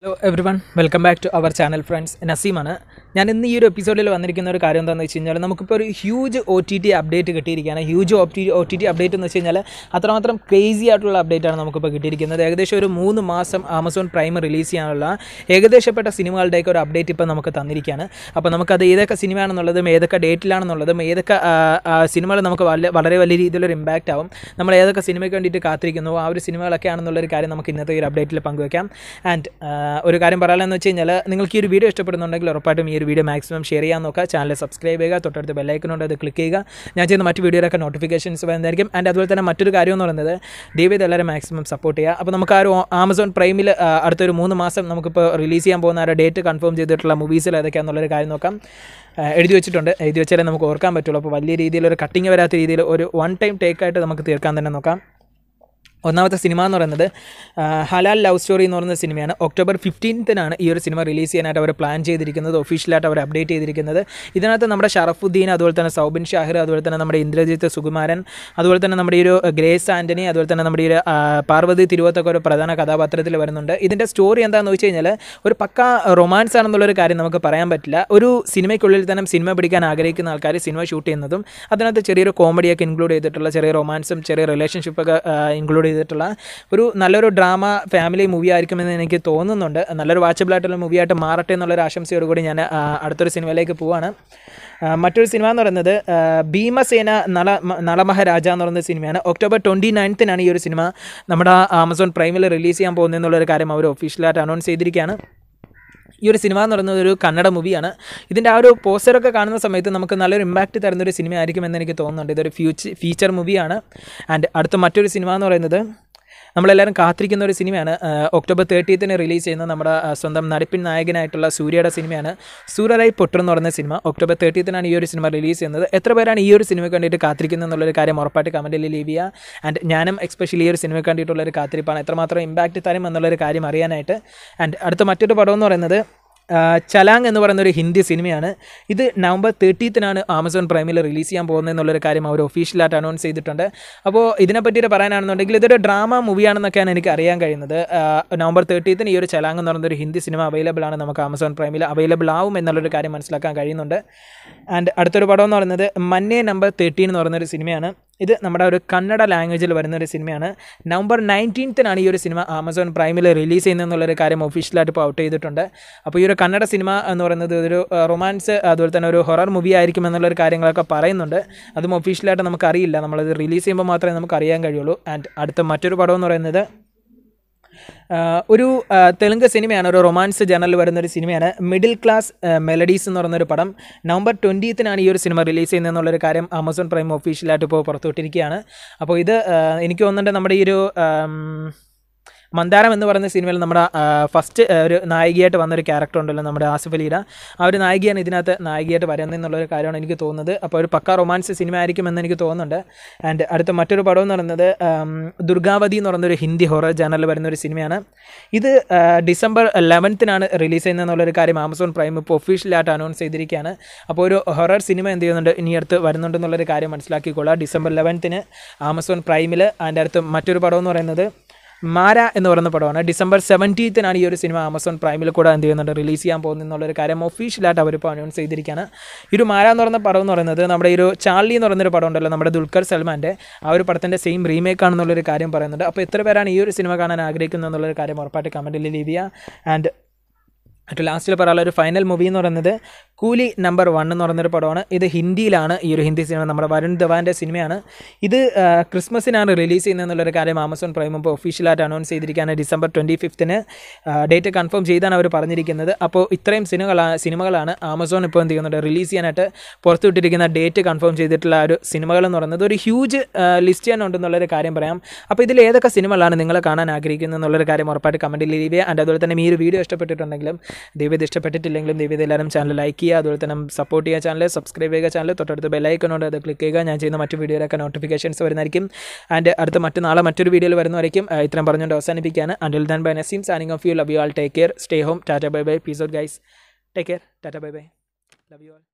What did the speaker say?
hello everyone welcome back to our channel friends നസീമാണ് ഞാൻ ഇന്ന് ഈ ഒരു എപ്പിസോഡിൽ വന്നിരിക്കുന്ന ഒരു കാര്യം എന്താണെന്ന് വെച്ച് കഴിഞ്ഞാൽ നമുക്കിപ്പോൾ ഒരു huge O T T update കിട്ടിയിരിക്കുകയാണ് huge O T O T T update എന്ന് വെച്ച് കഴിഞ്ഞാൽ അത്രമാത്രം ക്രേസി ആയിട്ടുള്ള അപ്ഡേറ്റ് ആണ് നമുക്കിപ്പോൾ കിട്ടിയിരിക്കുന്നത് ഏകദേശം ഒരു മൂന്ന് മാസം ആമസോൺ പ്രൈം റിലീസ് ചെയ്യാനുള്ള ഏകദേശപ്പെട്ട സിനിമകളുടെയൊക്കെ ഒരു അപ്ഡേറ്റ് ഇപ്പോൾ നമുക്ക് തന്നിരിക്കുകയാണ് അപ്പോൾ നമുക്കത് ഏതൊക്കെ സിനിമയാണെന്നുള്ളതും ഏതൊക്കെ ഡേറ്റിലാണെന്നുള്ളതും ഏതൊക്കെ സിനിമകൾ നമുക്ക് വളരെ വളരെ വലിയ രീതിയിലൊരു ഇമ്പാക്റ്റ് ആവും നമ്മൾ ഏതൊക്കെ സിനിമയ്ക്ക് വേണ്ടിയിട്ട് കാത്തിരിക്കുന്നു ആ ഒരു സിനിമകളൊക്കെ ആണെന്നുള്ളൊരു കാര്യം നമുക്ക് ഇന്നത്തെ ഈ ഒരു അപ്ഡേറ്റിൽ പങ്കുവയ്ക്കാം ആൻഡ് ഒരു കാര്യം പറയാനെന്ന് വെച്ച് കഴിഞ്ഞാൽ നിങ്ങൾക്ക് ഈ ഒരു വീഡിയോ ഇഷ്ടപ്പെടുന്നുണ്ടെങ്കിൽ ഉറപ്പായിട്ടും ഈ ഒരു വീഡിയോ മാക്സിമം ഷെയർ ചെയ്യാൻ നോക്കുക ചാനൽ സബ്സ്ക്രൈബ് ചെയ്യുക തൊട്ടടുത്ത് ബെല്ലൈക്കനുണ്ട് അത് ക്ലിക്ക് ചെയ്യുക ഞാൻ ചെയ്യുന്ന മറ്റ് വീഡിയോയിലൊക്കെ നോട്ടിഫിക്കേഷൻസ് വരുന്നതായിരിക്കും ആൻഡ് അതുപോലെ തന്നെ മറ്റൊരു കാര്യം എന്ന് പറയുന്നത് ദയവേത് എല്ലാവരും മാക്സിമം സപ്പോർട്ട് ചെയ്യുക അപ്പോൾ നമുക്ക് ആ ഒരു ആമസോൺ പ്രൈമിൽ അടുത്തൊരു മൂന്ന് മാസം നമുക്കിപ്പോൾ റിലീസ് ചെയ്യാൻ പോകുന്ന ആ ഒരു ഡേറ്റ് കൺഫേം ചെയ്തിട്ടുള്ള മൂവീസിൽ ഏതൊക്കെയാണെന്നുള്ളൊരു കാര്യം നോക്കാം ആ, എഴുതി വെച്ചിട്ടുണ്ട് എഴുതി വെച്ചാലേ നമുക്ക് ഓർക്കാൻ പറ്റുള്ളൂ അപ്പോൾ വലിയ രീതിയിൽ ഒരു കട്ടിങ് വരാത്ത രീതിയിൽ ഒരു വൺ ടൈം ടേക്കായിട്ട് നമുക്ക് തീർക്കാൻ തന്നെ നോക്കാം ഒന്നാമത്തെ സിനിമ എന്ന് പറയുന്നത് ആ, ഹലാൽ ലവ് സ്റ്റോറി എന്ന് പറയുന്ന സിനിമയാണ് ഒക്ടോബർ ഫിഫ്റ്റീൻത്തിനാണ് ഈ ഒരു സിനിമ റിലീസ് ചെയ്യാനായിട്ട് അവർ പ്ലാൻ ചെയ്തിരിക്കുന്നത് ഒഫീഷ്യലായിട്ട് അവർ അപ്ഡേറ്റ് ചെയ്തിരിക്കുന്നത് ഇതിനകത്ത് നമ്മുടെ ഷറഫുദ്ദീൻ അതുപോലെ തന്നെ സൗബിൻ ഷാഹിർ അതുപോലെ തന്നെ നമ്മുടെ ഇന്ദ്രജിത്ത് സുകുമാരൻ അതുപോലെ തന്നെ നമ്മുടെ ഈ ഒരു ഗ്രേസ് ആൻ്റണി അതുപോലെ തന്നെ നമ്മുടെ ഈ ഒരു ആ, പാർവതി തിരുവത്തൊക്കെ ഒരു പ്രധാന കഥാപാത്രത്തിൽ വരുന്നുണ്ട് ഇതിൻ്റെ സ്റ്റോറി എന്താണെന്ന് വെച്ച് കഴിഞ്ഞാൽ ഒരു പക്ക റൊമാൻസ് ആണെന്നുള്ളൊരു കാര്യം നമുക്ക് പറയാൻ പറ്റില്ല ഒരു സിനിമയ്ക്കുള്ളിൽ തന്നെ സിനിമ പിടിക്കാൻ ആഗ്രഹിക്കുന്ന ആൾക്കാർ സിനിമ ഷൂട്ട് ചെയ്യുന്നതും അതിനകത്ത് ചെറിയൊരു കോമഡിയൊക്കെ ഇൻക്ലൂഡ് ചെയ്തിട്ടുള്ള ചെറിയ റൊമാൻസും ചെറിയ റിലേഷൻഷിപ്പൊക്കെ ഇൻക്ലൂഡ് ചെയ്തിട്ടുള്ള ഒരു നല്ലൊരു ഡ്രാമ ഫാമിലി മൂവി ആയിരിക്കുമെന്ന് എനിക്ക് തോന്നുന്നുണ്ട് നല്ലൊരു വാച്ചബിൾ ആയിട്ടുള്ള മൂവി ആയിട്ട് മാറട്ടെ എന്നുള്ളൊരു ആശംസയോടുകൂടി ഞാൻ ആ, അടുത്തൊരു സിനിമയിലേക്ക് പോവാണ് ആ, മറ്റൊരു സിനിമ എന്ന് പറയുന്നത് ആ, ഭീമസേന നള മ- നളമഹാരാജ എന്ന് പറയുന്ന സിനിമയാണ് ഒക്ടോബർ ട്വൻറ്റി നയൻത്തിനാണ് ഈ ഒരു സിനിമ നമ്മുടെ ആമസോൺ പ്രൈമിൽ റിലീസ് ചെയ്യാൻ പോകുന്നതെന്നുള്ളൊരു കാര്യം അവർ ഒഫീഷ്യലായിട്ട് അനൗൺസ് ചെയ്തിരിക്കുകയാണ് ഈ ഒരു സിനിമ എന്ന് പറയുന്നത് ഒരു കന്നഡ മൂവിയാണ് ഇതിൻ്റെ ആ ഒരു പോസ്റ്ററൊക്കെ കാണുന്ന സമയത്ത് നമുക്ക് നല്ലൊരു ഇമ്പാക്റ്റ് തരുന്ന ഒരു സിനിമ ആയിരിക്കുമെന്ന് എനിക്ക് തോന്നുന്നുണ്ട് ഇതൊരു ഫ്യൂച്ചർ ഫീച്ചർ മൂവിയാണ് ആൻഡ് അടുത്ത മറ്റൊരു സിനിമ എന്ന് പറയുന്നത് നമ്മളെല്ലാവരും കാത്തിരിക്കുന്ന ഒരു സിനിമയാണ് ആ, ഒക്ടോബർ തേർട്ടീത്തിന് റിലീസ് ചെയ്യുന്ന നമ്മുടെ ആ, സ്വന്തം നടിപ്പിൻ നായകനായിട്ടുള്ള സൂര്യയുടെ സിനിമയാണ് സൂര്യരായി പൊട്ടർ എന്ന് പറയുന്ന സിനിമ ഒക്ടോബർ തേർട്ടീത്തിനാണ് ഈ ഒരു സിനിമ റിലീസ് ചെയ്യുന്നത് എത്ര പേരാണ് ഈ ഒരു സിനിമയ്ക്ക് വേണ്ടിയിട്ട് കാത്തിരിക്കുന്നത് എന്നുള്ളൊരു കാര്യം ഉറപ്പായിട്ട് കമൻറ്റിൽ ലീവ് ചെയ്യുക ആൻഡ് ഞാനും എക്സ്പെഷ്യലി ഈ ഒരു സിനിമയ്ക്ക് വേണ്ടിയിട്ടുള്ളൊരു കാത്തിരിപ്പാണ് എത്രമാത്രം ഇമ്പാക്റ്റ് തരും എന്നുള്ളൊരു കാര്യം അറിയാനായിട്ട് ആൻഡ് അടുത്ത മറ്റൊരു പടം എന്ന് പറയുന്നത് ആ, ചലാങ് എന്ന് പറയുന്ന ഒരു ഹിന്ദി സിനിമയാണ് ഇത് നവംബർ തേർട്ടീത്തിനാണ് ആമസോൺ പ്രൈമിൽ റിലീസ് ചെയ്യാൻ പോകുന്നത് എന്നുള്ളൊരു കാര്യം അവർ ഒഫീഷ്യലായിട്ട് അനൗൺസ് ചെയ്തിട്ടുണ്ട് അപ്പോൾ ഇതിനെ പറ്റിയിട്ട് പറയാനാണെന്നുണ്ടെങ്കിൽ ഇതൊരു ഡ്രാമ മൂവിയാണെന്നൊക്കെയാണ് എനിക്ക് അറിയാൻ കഴിയുന്നത് ആ, നവംബർ തേർട്ടീത്തിന് ഈ ഒരു ചലാങ് എന്ന് പറയുന്ന ഒരു ഹിന്ദി സിനിമ അവൈലബിൾ ആണ് നമുക്ക് ആമസോൺ പ്രൈമിൽ അവൈലബിൾ ആവും എന്നുള്ളൊരു കാര്യം മനസ്സിലാക്കാൻ കഴിയുന്നുണ്ട് ആൻഡ് അടുത്തൊരു പടം എന്ന് പറയുന്നത് മന്നേ നമ്പർ തേർട്ടീൻ എന്ന് പറയുന്ന ഒരു സിനിമയാണ് ഇത് നമ്മുടെ ഒരു കന്നഡ ലാംഗ്വേജിൽ വരുന്ന ഒരു സിനിമയാണ് നവംബർ നയൻറ്റീൻത്തിനാണ് ഈ ഒരു സിനിമ ആമസോൺ പ്രൈമിൽ റിലീസ് ചെയ്യുന്നതെന്നുള്ളൊരു കാര്യം ഒഫീഷ്യലായിട്ട് ഇപ്പോൾ ഔട്ട് ചെയ്തിട്ടുണ്ട് അപ്പോൾ ഈ ഒരു കന്നഡ സിനിമ എന്ന് പറയുന്നത് ഒരു റൊമാൻസ് അതുപോലെ തന്നെ ഒരു ഹൊറർ മൂവി ആയിരിക്കും എന്നുള്ളൊരു കാര്യങ്ങളൊക്കെ പറയുന്നുണ്ട് അതും ഒഫീഷ്യലായിട്ട് നമുക്കറിയില്ല നമ്മളത് റിലീസ് ചെയ്യുമ്പോൾ മാത്രമേ നമുക്ക് അറിയാൻ കഴിയുള്ളൂ ആൻഡ് അടുത്ത മറ്റൊരു പടം എന്ന് പറയുന്നത് ആഹ് ഒരു ആഹ് തെലുങ്ക് സിനിമയാണ് ഒരു റൊമാൻസ് ജേണലിൽ വരുന്ന ഒരു സിനിമയാണ് മിഡിൽ ക്ലാസ് മെലഡീസ് എന്ന് പറയുന്നൊരു പടം നവംബർ ട്വൻറ്റീത്തിനാണ് ഈ ഒരു സിനിമ റിലീസ് ചെയ്യുന്നതെന്നുള്ളൊരു കാര്യം ആമസോൺ പ്രൈം ഒഫീഷ്യലായിട്ട് ഇപ്പോൾ പുറത്തുവിട്ടിരിക്കുകയാണ് അപ്പോൾ ഇത് ആഹ് എനിക്ക് തോന്നുന്നുണ്ട് നമ്മുടെ ഈ ഒരു ആം, മന്ദാരം എന്ന് പറയുന്ന സിനിമയിൽ നമ്മുടെ ഫസ്റ്റ് ഒരു നായികയായിട്ട് വന്നൊരു ക്യാരക്ടർ ഉണ്ടല്ലോ നമ്മുടെ ആസിഫ് അലീര ആ ഒരു നായികയാണ് ഇതിനകത്ത് നായികയായിട്ട് വരുന്നത് എന്നുള്ളൊരു കാര്യമാണ് എനിക്ക് തോന്നുന്നത് അപ്പോൾ ഒരു പക്ക റൊമാൻസ് സിനിമ ആയിരിക്കുമെന്ന് എനിക്ക് തോന്നുന്നുണ്ട് ആൻഡ് അടുത്ത മറ്റൊരു പടം എന്ന് പറയുന്നത് ആം, ദുർഗാവതി എന്ന് പറയുന്ന ഒരു ഹിന്ദി ഹൊറർ ചാനലിൽ വരുന്ന ഒരു സിനിമയാണ് ഇത് ആ, ഡിസംബർ ലെവൻത്തിനാണ് റിലീസ് ചെയ്യുന്നത് എന്നുള്ളൊരു കാര്യം ആമസോൺ പ്രൈം ഇപ്പോൾ ഒഫീഷ്യലായിട്ട് അനൗൺസ് ചെയ്തിരിക്കുകയാണ് അപ്പോൾ ഒരു ഹൊറർ സിനിമ എന്ത് ചെയ്യുന്നുണ്ട് ഇനി അടുത്ത് വരുന്നുണ്ടെന്നുള്ളൊരു കാര്യം മനസ്സിലാക്കിക്കൊള്ളുക ഡിസംബർ ലെവൻത്തിന് ആമസോൺ പ്രൈമിൽ അതിൻ്റെ അടുത്ത് മറ്റൊരു പടം എന്ന് പറയുന്നത് മാര എന്ന് പറയുന്ന പടമാണ് ഡിസംബർ സെവൻറ്റീത്തിനാണ് ഈ ഒരു സിനിമ ആമസോൺ പ്രൈമിൽ കൂടെ എന്ത് ചെയ്യുന്നുണ്ട് റിലീസ് ചെയ്യാൻ പോകുന്നത് എന്നുള്ളൊരു കാര്യം ഒഫീഷ്യലായിട്ട് അവരിപ്പോൾ അനൗൺസ് ചെയ്തിരിക്കുകയാണ് ഈ ഒരു മാര എന്ന് പറയുന്ന പടം എന്ന് പറയുന്നത് നമ്മുടെ ഈ ഒരു ചാർലി എന്ന് പറയുന്നൊരു പടം ഉണ്ടല്ലോ നമ്മുടെ ദുൽഖർ സൽമാൻ്റെ ആ ഒരു പടത്തിൻ്റെ സെയിം റീമേക്ക് ആണെന്നുള്ളൊരു കാര്യം പറയുന്നുണ്ട് അപ്പോൾ എത്ര പേരാണ് ഈ ഒരു സിനിമ കാണാൻ ആഗ്രഹിക്കുന്നത് എന്നുള്ളൊരു കാര്യം ഉറപ്പായിട്ട് കമൻറ്റിൽ ലീവ് ചെയ്യുക ആൻഡ് ഏറ്റവും ലാസ്റ്റിൽ പറയാനുള്ള ഒരു ഫൈനൽ മൂവി എന്ന് പറയുന്നത് കൂലി നമ്പർ വൺ എന്ന് പറയുന്നൊരു പടമാണ് ഇത് ഹിന്ദിയിലാണ് ഈ ഒരു ഹിന്ദി സിനിമ നമ്മുടെ വരുൺ ധവാൻ്റെ സിനിമയാണ് ഇത് ആ, ക്രിസ്മസിനാണ് റിലീസ് ചെയ്യുന്നത് എന്നുള്ളൊരു കാര്യം ആമസോൺ പ്രൈം ഇപ്പോൾ ഒഫീഷ്യലായിട്ട് അനൗൺസ് ചെയ്തിരിക്കുകയാണ് ഡിസംബർ ട്വൻറ്റി ഫിഫ്ത്തിന് ഡേറ്റ് കൺഫേം ചെയ്താണ് അവർ പറഞ്ഞിരിക്കുന്നത് അപ്പോൾ ഇത്രയും സിനിമകളാണ് സിനിമകളാണ് ആമസോൺ ഇപ്പോൾ എന്ത് ചെയ്യുന്നുണ്ട് റിലീസ് ചെയ്യാനായിട്ട് പുറത്തുവിട്ടിരിക്കുന്ന ഡേറ്റ് കൺഫേം ചെയ്തിട്ടുള്ള ആ ഒരു സിനിമകൾ എന്ന് പറയുന്നത് ഒരു ഹ്യൂജ് ലിസ്റ്റ് തന്നെ ഉണ്ടെന്നുള്ളൊരു കാര്യം പറയാം അപ്പോൾ ഇതിൽ ഏതൊക്കെ സിനിമകളാണ് നിങ്ങൾ കാണാൻ ആഗ്രഹിക്കുന്നത് എന്നുള്ളൊരു കാര്യം ഉറപ്പായിട്ട് കമൻറ്റിൽ ലീവ് ചെയ്യുക ആൻഡ് അതുപോലെ തന്നെ ഈ ഒരു വീഡിയോ ഇഷ്ടപ്പെട്ടിട്ടുണ്ടെങ്കിലും ദയവ് ഇത് ഇഷ്ടപ്പെട്ടിട്ടില്ലെങ്കിലും ദയവ് ഇത് എല്ലാവരും ചാനൽ ലൈക്ക് ചെയ്യുക അതുപോലെ തന്നെ സപ്പോർട്ട് ചെയ്യുക ചാനൽ സബ്സ്ക്രൈബ് ചെയ്യുക ചാനൽ തൊട്ടടുത്ത് ബെല്ലൈക്കണോട് അത് ക്ലിക്ക് ചെയ്യുക ഞാൻ ചെയ്യുന്ന മറ്റു വീഡിയോയിലൊക്കെ നോട്ടിഫിക്കേഷൻസ് വരുന്നതായിരിക്കും ആൻഡ് അടുത്ത മറ്റു നാളെ മറ്റൊരു വീഡിയോയിൽ വരുന്നതായിരിക്കും ആ, ഇത്രയും പറഞ്ഞുകൊണ്ട് അവസാനിപ്പിക്കുകയാണ് until then bye Naseem signing off you love you all take care stay home tata bye bye peace out guys take care tata bye bye love you all